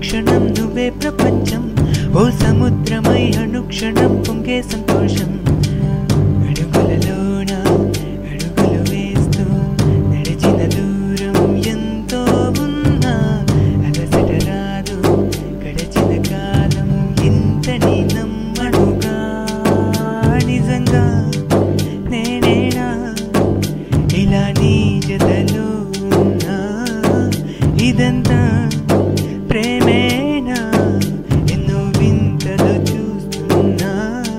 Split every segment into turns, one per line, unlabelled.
మరుక్షణం నువ్వే ప్రపంచం ఓ సముద్రమై అనుక్షణం పొంగే సంతోషం అడుగులలోన అడుగులు వేస్తూ నడిచిన దూరం ఎంతో ఉన్నా అలసట రాదు గడిచిన కాలం ఇంతని నమ్మడుగా నిజంగా నేనేనా ఇలా నీ జతలో ఉన్నా ఇదంతా ప్రేమేనా ఎన్నో వింతలు చూస్తున్నా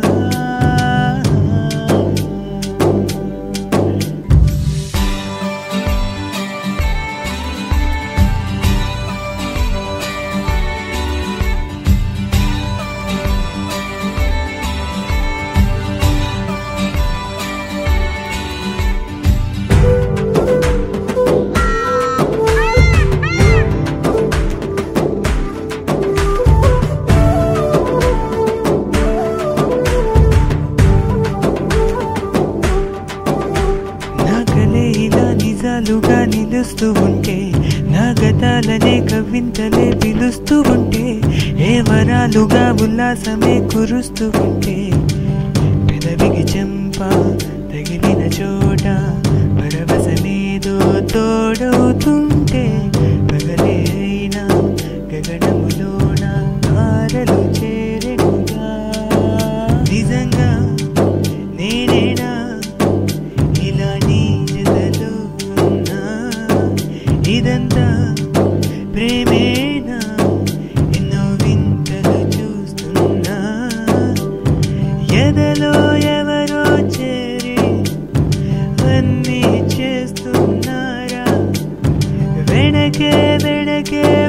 నా కలే ఇలా నిజాలుగా నిలుస్తూ ఉంటే నా గతాలనే కవింతలే పిలుస్తూ ఉంటే ఏ వరాలుగా ఉల్లాసమే కురుస్తూ ఉంటే పెదవికి చెంప తగిలిన చోట పరవశమేదో తోడవుతుంటే పగలే అయినా గగనములోన తారలు చేరెనుగా నిజంగా నేనేనా ఇలా నీ జతలో ఉన్నా ఇదంతా ప్రేమేనా ఎన్నో వింతలు చూస్తున్నా ఎదలో ఎవరో చేరి అన్నీ చేస్తున్నారా వెనకే వెనకే